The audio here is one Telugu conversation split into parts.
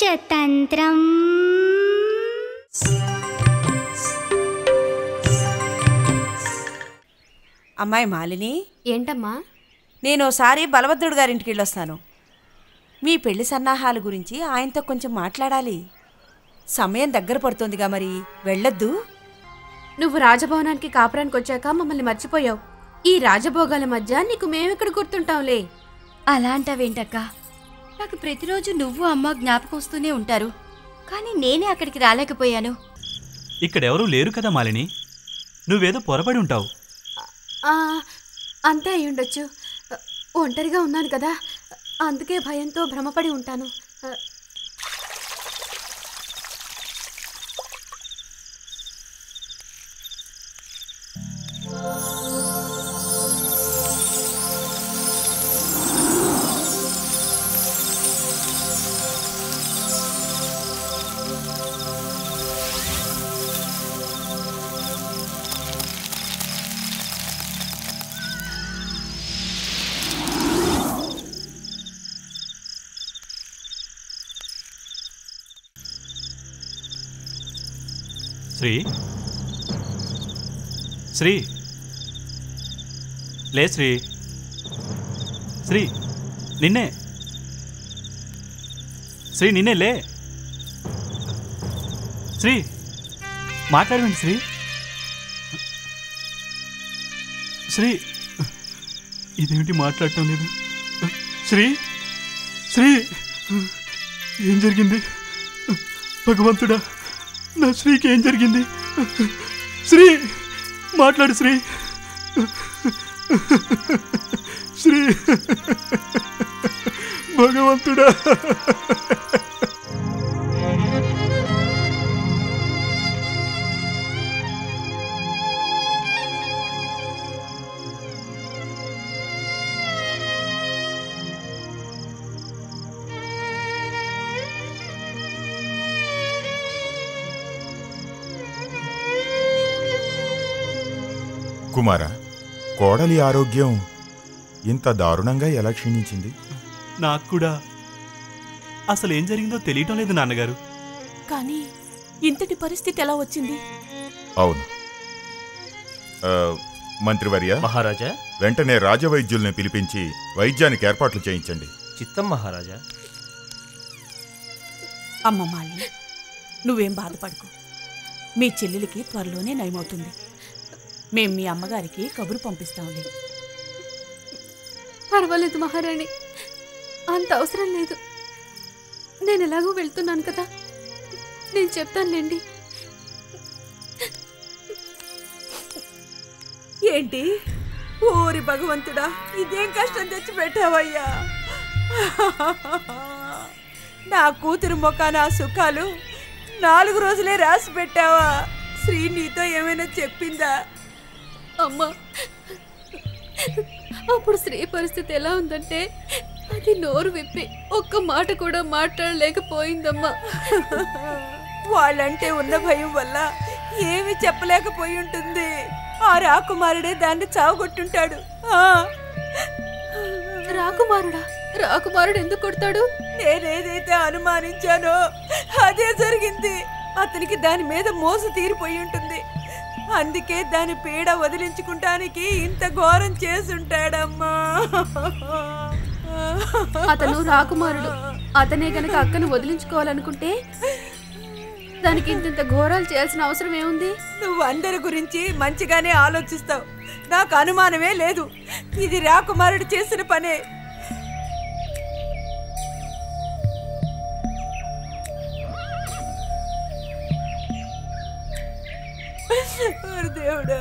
పంచతంత్రం అమ్మాయి మాలిని ఏంటమ్మా నేను ఓసారి బలభద్రుడు గారింటికి వెళ్ళొస్తాను మీ పెళ్లి సన్నాహాల గురించి ఆయనతో కొంచెం మాట్లాడాలి సమయం దగ్గర పడుతోందిగా మరి వెళ్ళొద్దు నువ్వు రాజభవనానికి కాపురానికి వచ్చాక మమ్మల్ని మర్చిపోయావు ఈ రాజభోగాల మధ్య నీకు మేమెక్కడ గుర్తుంటాంలే అలాంటవేంటక్క నాకు ప్రతిరోజు నువ్వు అమ్మ జ్ఞాపకం వస్తూనే ఉంటారు కానీ నేనే అక్కడికి రాలేకపోయాను ఇక్కడెవరూ లేరు కదా మాలిని నువ్వేదో పొరపడి ఉంటావు ఆ, అంతే అయి ఉండొచ్చు ఒంటరిగా ఉన్నాను కదా అందుకే భయంతో భ్రమపడి ఉంటాను శ్రీ శ్రీ లే శ్రీ శ్రీ నిన్నే శ్రీ నిన్నే లే శ్రీ మాట్లాడమండి శ్రీ శ్రీ ఇదేమిటి మాట్లాడటం లేదు శ్రీ శ్రీ ఏం జరిగింది భగవంతుడా నా శ్రీకి ఏం జరిగింది శ్రీ మాట్లాడు శ్రీ శ్రీ భగవంతుడా కుమార కోడలి ఆరోగ్యం ఇంత దారుణంగా ఎలా క్షీణించింది నాకు కూడా అసలు ఏం జరిగిందో తెలియటం లేదు నాన్నగారు కానీ ఇంతటి పరిస్థితి ఎలా వచ్చింది అవును ఆ, మంత్రివర్య మహారాజా వెంటనే రాజవైద్యుల్ని పిలిపించి వైద్యానికి ఏర్పాట్లు చేయించండి చిత్తం మహారాజా అమ్మ మాలిని నువ్వేం బాధపడకు మీ చెల్లెలికి త్వరలోనే నయమవుతుంది మేం మీ అమ్మగారికి కబురు పంపిస్తాంలే పర్వాలేదు మహారాణి అంత అవసరం లేదు నేను ఎలాగో వెళ్తున్నాను కదా నేను చెప్తానులేండి ఏంటి ఓరి భగవంతుడా ఇదేం కష్టం తెచ్చి పెట్టావయ్యా నా కూతురు మొఖాన ఆ సుఖాలు నాలుగు రోజులే రాసి పెట్టావా శ్రీ నీతో ఏమైనా చెప్పిందా అమ్మా అప్పుడు స్త్రీ పరిస్థితి ఎలా ఉందంటే అది నోరు విప్పి ఒక్క మాట కూడా మాట్లాడలేకపోయిందమ్మా వాళ్ళంటే ఉన్న భయం వల్ల ఏమి చెప్పలేకపోయి ఉంటుంది ఆ రాకుమారుడే దాన్ని చావగొట్టుంటాడు ఆ, రాకుమారుడా రాకుమారుడు ఎందుకు కొడతాడు నేనేదైతే అనుమానించానో అదే జరిగింది అతనికి దాని మీద మోసు తీరిపోయి ఉంటుంది అందుకే దాని పీడ వదిలించుకుంటానికి ఇంత ఘోరం చేసుంటాడమ్మా అతను రాకుమారుడు అతనే గనక అక్కను వదిలించుకోవాలనుకుంటే దానికి ఇంతింత ఘోరాలు చేయాల్సిన అవసరం ఏముంది నువ్వు అందరి గురించి మంచిగానే ఆలోచిస్తావు నాకు అనుమానమే లేదు ఇది రాకుమారుడు చేసిన పనే ఓరి దేవుడా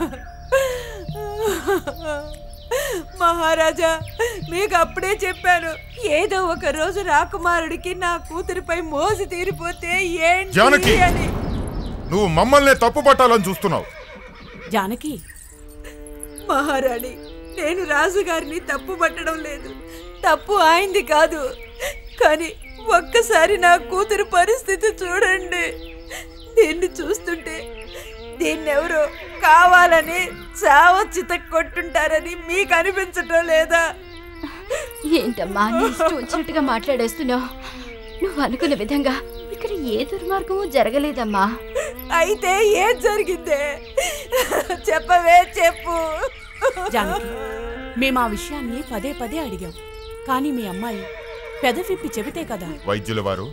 మహారాజా మీకు అప్పుడే చెప్పాను ఏదో ఒక రోజు రాకుమారుడికి నా కూతురిపై మోసి తీరిపోతే ఏంటి జానకి! అని నువ్వు మమ్మల్నే తప్పు పట్టాలని చూస్తున్నావు జానకి మహారాణి నేను రాజుగారిని తప్పు పట్టడం లేదు తప్పు ఆయింది కాదు కానీ ఒక్కసారి నా కూతురు పరిస్థితి చూడండి దీన్ని చూస్తుంటే దీన్నెవరో కావాలని చావచ్చిత కొట్టుంటారని మీకు అనిపించటం లేదా ఏంటమ్మా నీ ఇష్టం వచ్చినట్టుగా మాట్లాడేస్తున్నావు నువ్వు అనుకున్న విధంగా ఇక్కడ ఏ దుర్మార్గమూ జరగలేదమ్మా అయితే ఏం జరిగిందే చెప్పవే చెప్పు జానకి మేము ఆ విషయాన్ని పదే పదే అడిగాం కానీ మీ అమ్మాయి పెదవిప్పి చెబితే కదా వైద్యుల వారు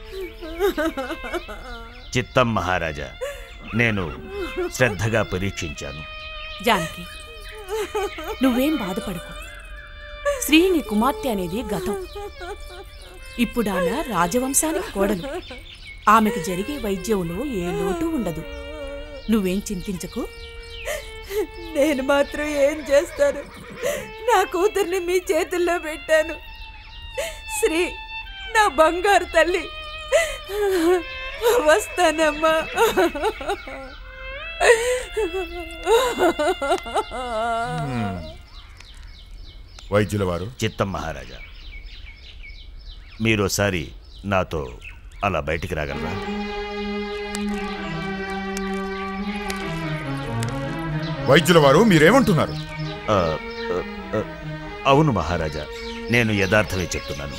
చిత్తం మహారాజా నేను శ్రద్ధగా పరీక్షించాను జానకి నువ్వేం బాధపడకు శ్రీ నీ కుమార్తె అనేది గతం ఇప్పుడు ఆమె రాజవంశానికి కోడలు ఆమెకు జరిగే వైద్యంలో ఏ లోటు ఉండదు నువ్వేం చింతించకు నేను మాత్రం ఏం చేస్తాను నా కూతుర్ని మీ చేతుల్లో పెట్టాను శ్రీ నా బంగారు తల్లి వస్తానమ్మా వైద్యుల వారు చిత్తం మహారాజా మీరోసారి నాతో అలా బయటికి రాగలరా వైద్యుల వారు మీరేమంటున్నారు ఆ, ఆ, ఆ, అవును మహారాజా నేను యథార్థమే చెప్తున్నాను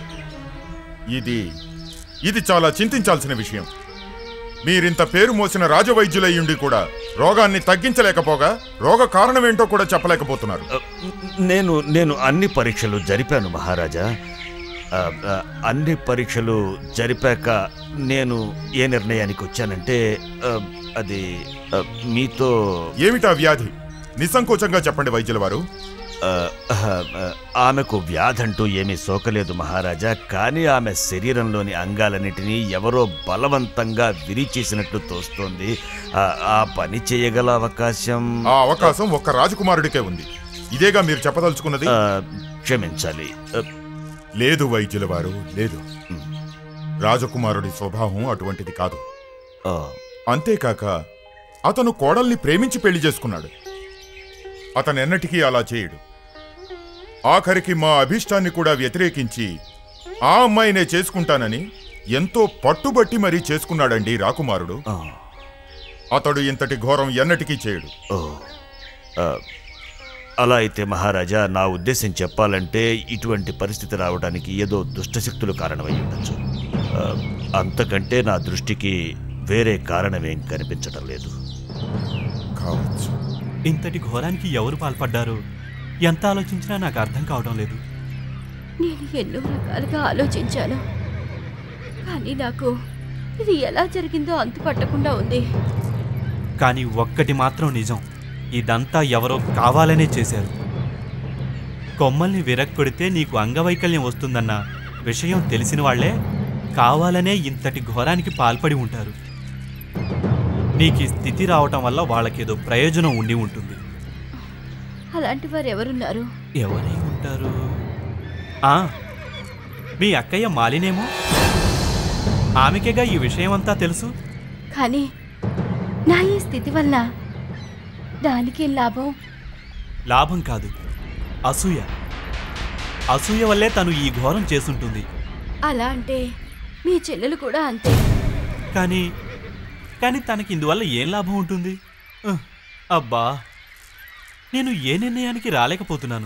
ఇది ఇది చాలా చింతించాల్సిన విషయం మీరింత పేరు మోసిన రాజవైద్యులయ్యుండి కూడా రోగాన్ని తగ్గించలేకపోగా రోగ కారణమేంటో కూడా చెప్పలేకపోతున్నారు ఆ, నేను నేను అన్ని పరీక్షలు జరిపాను మహారాజా ఆ, ఆ, అన్ని పరీక్షలు జరిపాక నేను ఏ నిర్ణయానికి వచ్చానంటే ఆ, అది ఆ, మీతో ఏమిటా వ్యాధి నిస్సంకోచంగా చెప్పండి వైద్యుల వారు ఆ, ఆ, ఆమెకు వ్యాధంటూ ఏమీ సోకలేదు మహారాజా కానీ ఆమె శరీరంలోని అంగాలన్నిటినీ ఎవరో బలవంతంగా విరిచేసినట్లు తోస్తోంది ఆ, ఆ పని చేయగల అవకాశం ఆ అవకాశం ఒక్క రాజకుమారుడికే ఉంది ఇదేగా మీరు చెప్పదలుచుకున్నది ఆ, క్షమించాలి ఆ, లేదు వైద్యుల వారు లేదు రాజకుమారుడి స్వభావం అటువంటిది కాదు ఆ, అంతేకాక అతను కోడల్ని ప్రేమించి పెళ్లి చేసుకున్నాడు అతనెన్నటికీ అలా చేయడు ఆఖరికి మా అభిష్టాన్ని కూడా వ్యతిరేకించి ఆ అమ్మాయినే చేసుకుంటానని ఎంతో పట్టుబట్టి మరీ చేసుకున్నాడండి రాకుమారుడు ఆ, అతడు ఇంతటి ఘోరం ఎన్నటికీ చేయడు ఓ, ఆ, అలా అయితే మహారాజా నా ఉద్దేశం చెప్పాలంటే ఇటువంటి పరిస్థితి రావడానికి ఏదో దుష్టశక్తులు కారణమై ఉండొచ్చు ఆ, అంతకంటే నా దృష్టికి వేరే కారణమేం కనిపించడం లేదు కావచ్చు ఇంతటి ఘోరానికి ఎవరు పాల్పడ్డారో ఎంత ఆలోచించినా నాకు అర్థం కావడం లేదు నేను ఎన్నో రకాలుగా ఆలోచించాను కానీ నాకు ఇది ఎలా జరిగిందో అంతు పట్టకుండా ఉంది కానీ ఒక్కటి మాత్రం నిజం ఇదంతా ఎవరో కావాలనే చేశారు కొమ్మల్ని విరక్కొడితే నీకు అంగవైకల్యం వస్తుందన్న విషయం తెలిసిన వాళ్లే కావాలనే ఇంతటి ఘోరానికి పాల్పడి ఉంటారు నీకు ఈ స్థితి రావటం వల్ల వాళ్ళకేదో ప్రయోజనం ఉండి ఉంటుంది అలాంటి వారు ఎవరున్నారు ఎవరై ఉంటారు ఆ, మీ అక్కయ్య మాలినేమో ఆమెకేగా ఈ విషయమంతా తెలుసు కానీ నా ఈ స్థితి వల్ల దానికేం లాభం లాభం కాదు అసూయ అసూయ వల్లే తను ఈ ఘోరం చేసుంటుంది అలా అంటే మీ చెల్లెలు కూడా అంతే కానీ కానీ తనకి ఇందువల్ల ఏం లాభం ఉంటుంది ఉహ్, అబ్బా నేను ఏ నిర్ణయానికి రాలేకపోతున్నాను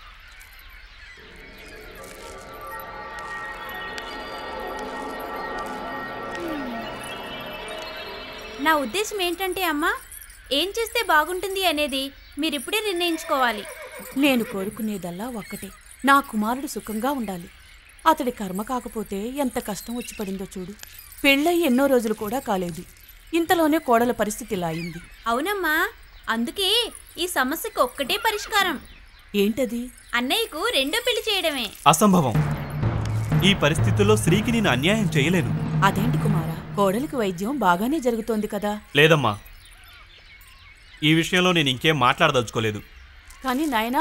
నా ఉద్దేశం ఏంటంటే అమ్మా ఏం చేస్తే బాగుంటుంది అనేది మీరిప్పుడే నిర్ణయించుకోవాలి నేను కోరుకునేదల్లా ఒక్కటే నా కుమారుడు సుఖంగా ఉండాలి అతడి కర్మ కాకపోతే ఎంత కష్టం వచ్చి పడిందో చూడు పెళ్ళై ఎన్నో రోజులు కూడా కాలేదు ఇంతలోనే కోడల పరిస్థితి ఇలా అయింది అవునమ్మా అందుకే ఈ సమస్యకు ఒక్కటే పరిష్కారం ఏంటది అన్నయ్యకు రెండో పెళ్లి చేయడమే అసంభవం ఈ పరిస్థితుల్లో స్త్రీకి నేను అన్యాయం చేయలేను అదేంటి కుమారా కోడలికి వైద్యం బాగానే జరుగుతోంది కదా లేదమ్మా ఈ విషయంలో నేను ఇంకేం మాట్లాడదలుచుకోలేదు కానీ నాయనా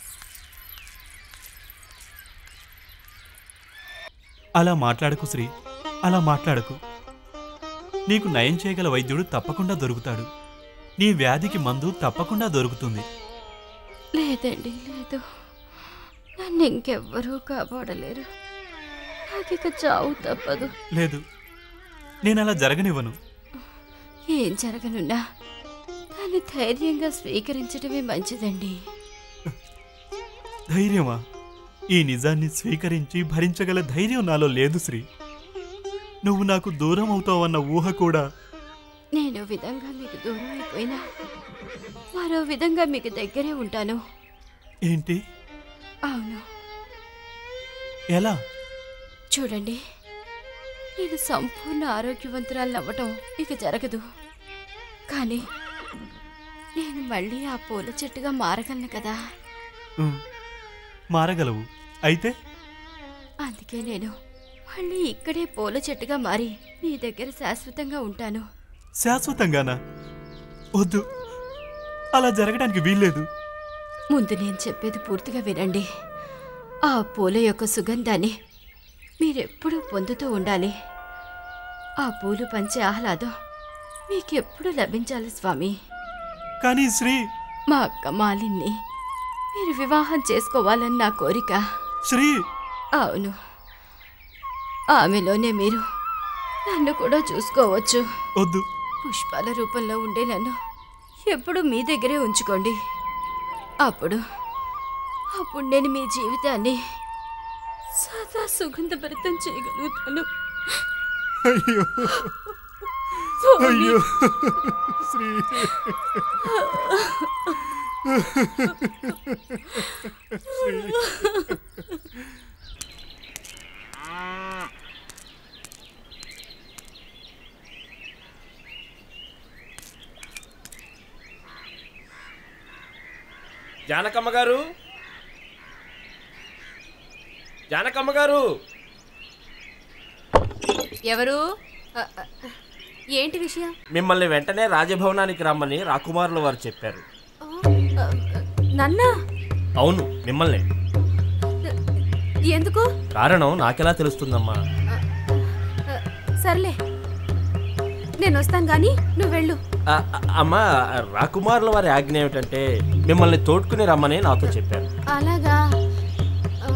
అలా మాట్లాడకు శ్రీ అలా మాట్లాడకు నీకు నయం చేయగల వైద్యుడు తప్పకుండా దొరుకుతాడు నీ వ్యాధికి మందు తప్పకుండా దొరుకుతుంది లేదండి లేదు నన్ను ఇంకెవ్వరూ కాపాడలేరు నాకిక చావు తప్పదు లేదు నేను అలా జరగనివ్వను ఏం జరగనున్నా దాన్ని ధైర్యంగా స్వీకరించడమే మంచిదండి ధైర్యమా ఈ నిజాన్ని స్వీకరించి భరించగల ధైర్యం నాలో లేదు శ్రీ నువ్వు నాకు దూరం అవుతావన్న ఊహ కూడా నేను విధంగా మీకు దూరం అయిపోయినా మరో విధంగా మీకు దగ్గరే ఉంటాను ఏంటి అవును ఎలా చూడండి నేను సంపూర్ణ ఆరోగ్యవంతురాలు అవ్వటం ఇక జరగదు కానీ నేను మళ్ళీ ఆ పూల చెట్టుగా మారగలను కదా ఉమ్, మారగలవు అయితే అందుకే నేను మళ్ళీ ఇక్కడే పూల చెట్టుగా మారి నీ దగ్గర శాశ్వతంగా ఉంటాను శాశ్వతంగానా వద్దు అలా జరగడానికి వీల్లేదు ముందు నేను చెప్పేది పూర్తిగా వినండి ఆ పూల యొక్క సుగంధాన్ని మీరెప్పుడూ పొందుతూ ఉండాలి ఆ పూలు పంచే ఆహ్లాదం మీకెప్పుడు లభించాలి స్వామి కానీ శ్రీ మా అక్క మాలిన్ని మీరు వివాహం చేసుకోవాలని నా కోరిక శ్రీ అవును ఆమెలోనే మీరు నన్ను కూడా చూసుకోవచ్చు వద్దు పుష్పాల రూపంలో ఉండే నన్ను ఎప్పుడు మీ దగ్గరే ఉంచుకోండి అప్పుడు అప్పుడు నేను మీ జీవితాన్ని సదా సుగంధభరితం చేయగలుగుతాను అయ్యో స్వామి, అయ్యో శ్రీ జానకమ్మ గారు జానకమ్మ గారు ఎవరు అ, అ, ఏంటి విషయం మిమ్మల్ని వెంటనే రాజభవనానికి రమ్మని రాకుమారుల వారు చెప్పారు ఆ, నన్నా అవును మిమ్మల్ని ఎందుకు కారణం నాకెలా తెలుస్తుందమ్మా ఆ, సర్లే నేను వస్తాను కానీ నువ్వు వెళ్ళు ఆ, ఆ, అమ్మా రాకుమారుల వారి ఆజ్ఞ ఏమిటంటే మిమ్మల్ని తోడ్కుని రమ్మని నాతో చెప్పారు అలాగా ఆ,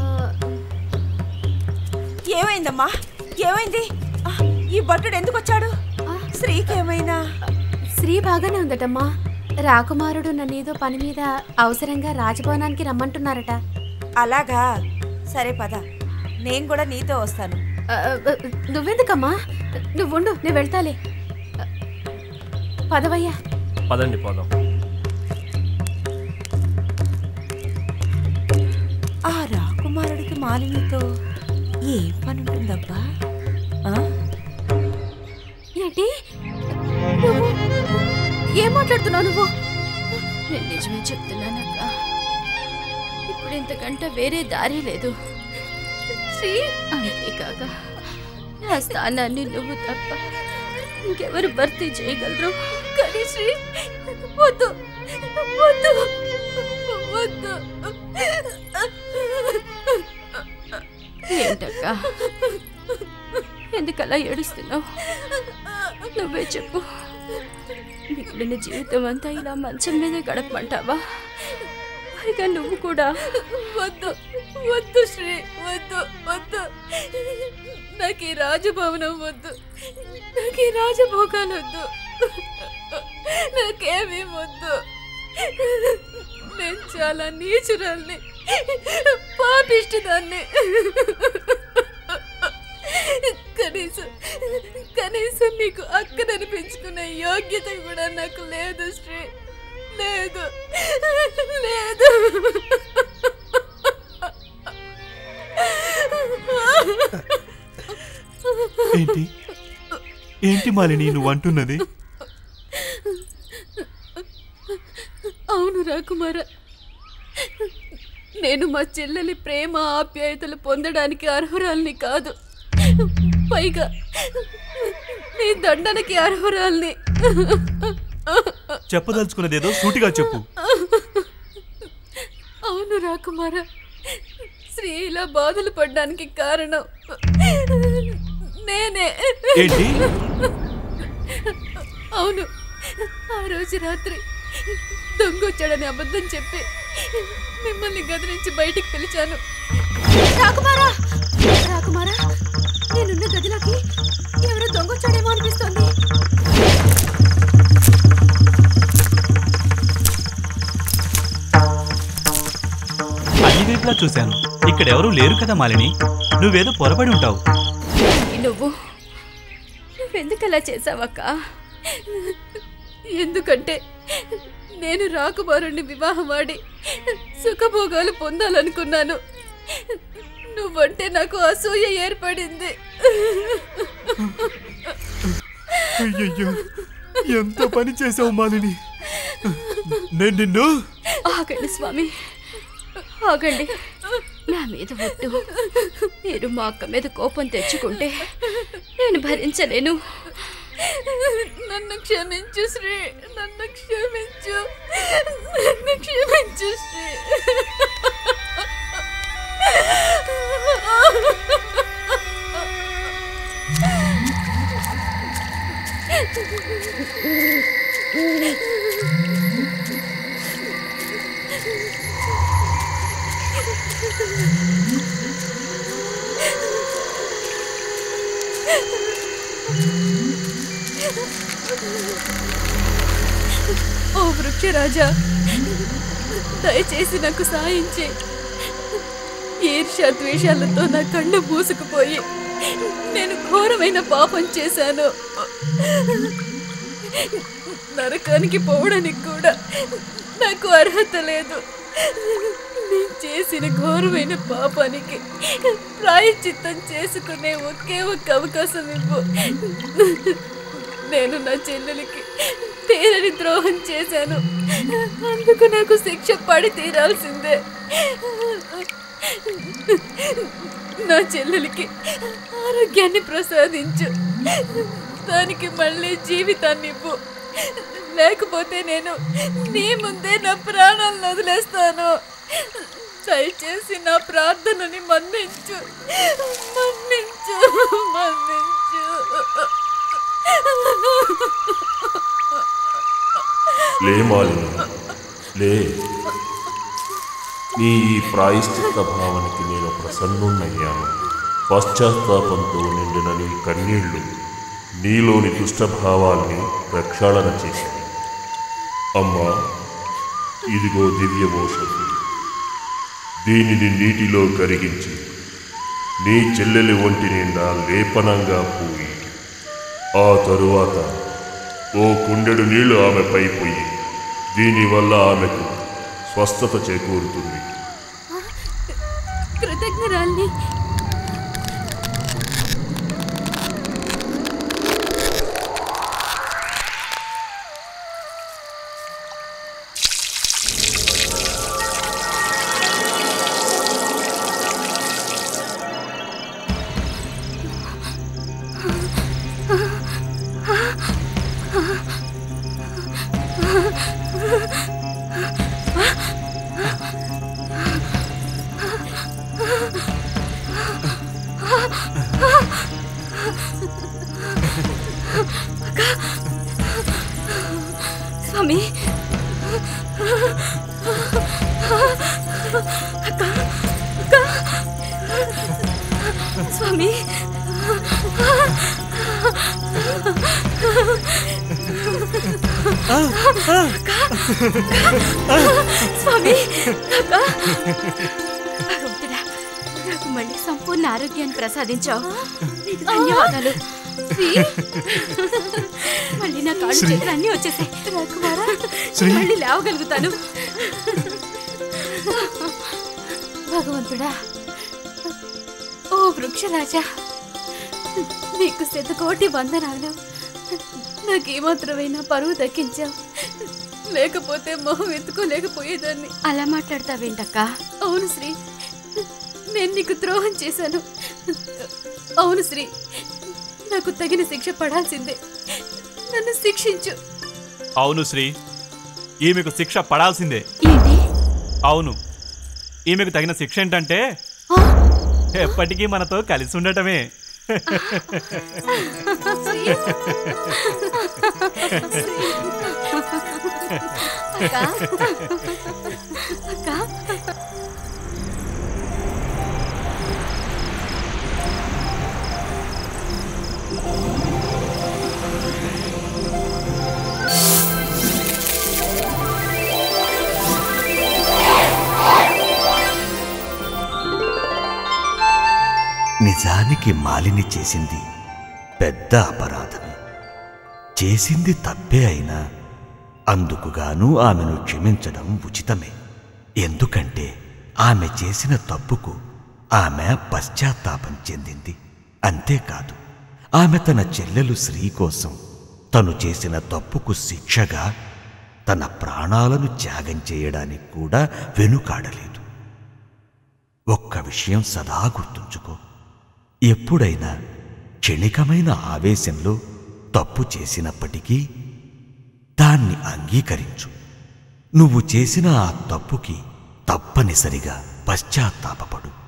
ఏమైందమ్మా ఏమైంది ఆ, ఈ భట్టుడు ఎందుకు వచ్చాడు స్త్రీకి ఏమైనా శ్రీ బాగానే ఉందటమ్మా రాకుమారుడు నన్నేదో పని మీద అవసరంగా రాజభవనానికి రమ్మంటున్నారట అలాగా సరే పద నేను కూడా నీతో వస్తాను ఆ, ఆ, నువ్వెందుకమ్మా నువ్వుండు నేను వెళ్తాలే ఆ, పదవయ్యా పదండి పోదాం ఆ రాకుమారుడికి మాలినితో ఏం పని ఉంటుందబ్బా ఆ? ఏంటి నువ్వు ఏం మాట్లాడుతున్నావు నువ్వు నేను నిజమే చెప్తున్నానక్క ఇప్పుడు ఇంతకంటే వేరే దారి లేదు శ్రీ అంతేకాక నా స్థానాన్ని నువ్వు తప్ప ఇంకెవరు భర్తీ చేయగలరు కానీ శ్రీ వద్దు వద్దు వద్దు ఏంటక్క ఎందుకలా ఏడుస్తున్నావు నువ్వే చెప్పు మిగిలిన జీవితం అంతా ఇలా మంచం మీదే గడపమంటావా పైగా నువ్వు కూడా వద్దు వద్దు శ్రీ వద్దు వద్దు నాకు ఈ రాజభవనం వద్దు నాకు ఈ రాజభోగాలు వద్దు నాకేమీ వద్దు నేను చాలా నీచురాల్ని పాపిష్టిదాన్ని కనీసం కనీసం నీకు అక్కననిపించుకునే యోగ్యత కూడా నాకు లేదు శ్రీ లేదు లేదు ఏంటి ఏంటి మాలిని నువ్వు అంటున్నది అవును రాకుమార నేను మా చెల్లెలి ప్రేమ ఆప్యాయతలు పొందడానికి అర్హురాల్ని కాదు పైగా నీ దండనకి అర్హురాల్ని చెప్పదలుచుకున్నదేదో సూటిగా చెప్పు అవును రాకుమార శ్రీ ఇలా బాధలు పడ్డానికి కారణం నేనే ఏంటి అవును ఆ రోజు రాత్రి దొంగొచ్చాడని అబద్ధం చెప్పి మిమ్మల్ని గది నుంచి బయటికి పిలిచాను రాకుమారా రాకుమారా నేనున్న గదిలోకి ఎవరో దొంగొచ్చాడేమో అనిపిస్తోంది అన్ని వైపులా చూశాను ఇక్కడెవరూ లేరు కదా మాలిని నువ్వేదో పొరపడి ఉంటావు నువ్వు నువ్వెందుకు అలా చేసావక్క ఎందుకంటే నేను రాకుమారుణ్ణి వివాహమాడి సుఖభోగాలు పొందాలనుకున్నాను నువ్వంటే నాకు అసూయ ఏర్పడింది అయ్యయ్యో ఎంత పని చేసావు మాలిని నేను నిన్ను ఆగండి స్వామి ఆగండి నా మీద ఒట్టు మీరు మా అక్క మీద కోపం తెచ్చుకుంటే నేను భరించలేను నన్ను క్షమించు శ్రీ నన్ను క్షమించు నన్ను క్షమించు శ్రీ ఓ వృక్షరాజా దయచేసి నాకు సాయం చేయి ఈర్ష్య ద్వేషాలతో నా కళ్ళు మూసుకుపోయి నేను ఘోరమైన పాపం చేశాను నరకానికి పోవడానికి కూడా నాకు అర్హత లేదు నేను చేసిన ఘోరమైన పాపానికి ప్రాయశ్చిత్తం చేసుకునే ఒకే ఒక్క అవకాశం ఇవ్వు నేను నా చెల్లెలికి తీరని ద్రోహం చేశాను అందుకు నాకు శిక్ష పడి తీరాల్సిందే నా చెల్లెలికి ఆరోగ్యాన్ని ప్రసాదించు దానికి మళ్ళీ జీవితాన్ని ఇవ్వు లేకపోతే నేను నీ ముందే నా ప్రాణాలను వదిలేస్తాను దయచేసి నా ప్రార్థనని మన్నించు మన్నించు మన్నించు లే మాలిని లే నీ ఈ ప్రాయశ్చిత్త భావనకి నేను ప్రసన్నున్నయ్యాను పశ్చాత్తాపంతో నిండిన నీ కన్నీళ్లు నీలోని దుష్టభావాల్ని ప్రక్షాళన చేశాయి అమ్మా ఇదిగో దివ్య ఔషధి దీనిని నీటిలో కరిగించి నీ చెల్లెలి ఒంటి నిండా లేపనంగా పోయి ఆ తరువాత ఓ కుండెడు నీళ్లు ఆమెపై పోయి దీనివల్ల ఆమెకు స్వస్థత చేకూరుతుంది కృతజ్ఞరాల్ని స్వామి అక్క అక్క స్వామి స్వామి అక్క భగవంతుడా నాకు మళ్ళీ సంపూర్ణ ఆరోగ్యాన్ని ప్రసాదించావు నీకు ధన్యవాదాలు శ్రీ, మళ్ళీ నా కాళ్ళు చేతులు అన్నీ వచ్చేసాయి రాకుమారా శ్రీ. మళ్ళీ లేవగలుగుతాను భగవంతుడా ఓ వృక్షరాజా నీకు శతకోటి వందనాలు నాకేమాత్రమైనా పరువు దక్కించావు లేకపోతే మొహం ఎత్తుకోలేకపోయేదాన్ని అలా మాట్లాడతావేంటక్క అవును శ్రీ నేను నీకు ద్రోహం చేశాను అవును శ్రీ నాకు తగిన శిక్ష పడాల్సిందే నన్ను శిక్షించు అవును శ్రీ ఈమెకు శిక్ష పడాల్సిందే ఏంటి అవును ఈమెకు తగిన శిక్ష ఏంటంటే ఎప్పటికీ మనతో కలిసి ఉండటమే అక్క అక్క నిజానికి మాలిని చేసింది పెద్ద అపరాధం చేసింది తప్పే అయినా అందుకుగాను ఆమెను క్షమించడం ఉచితమే ఎందుకంటే ఆమె చేసిన తప్పుకు ఆమె పశ్చాత్తాపం చెందింది అంతేకాదు ఆమె తన చెల్లెలు శ్రీ కోసం తను చేసిన తప్పుకు శిక్షగా తన ప్రాణాలను త్యాగం చేయడానికి కూడా వెనుకాడలేదు ఒక్క విషయం సదా గుర్తుంచుకో ఎప్పుడైనా క్షణికమైన ఆవేశంలో తప్పు చేసినప్పటికీ దాన్ని అంగీకరించు నువ్వు చేసిన ఆ తప్పుకి తప్పనిసరిగా పశ్చాత్తాపపడు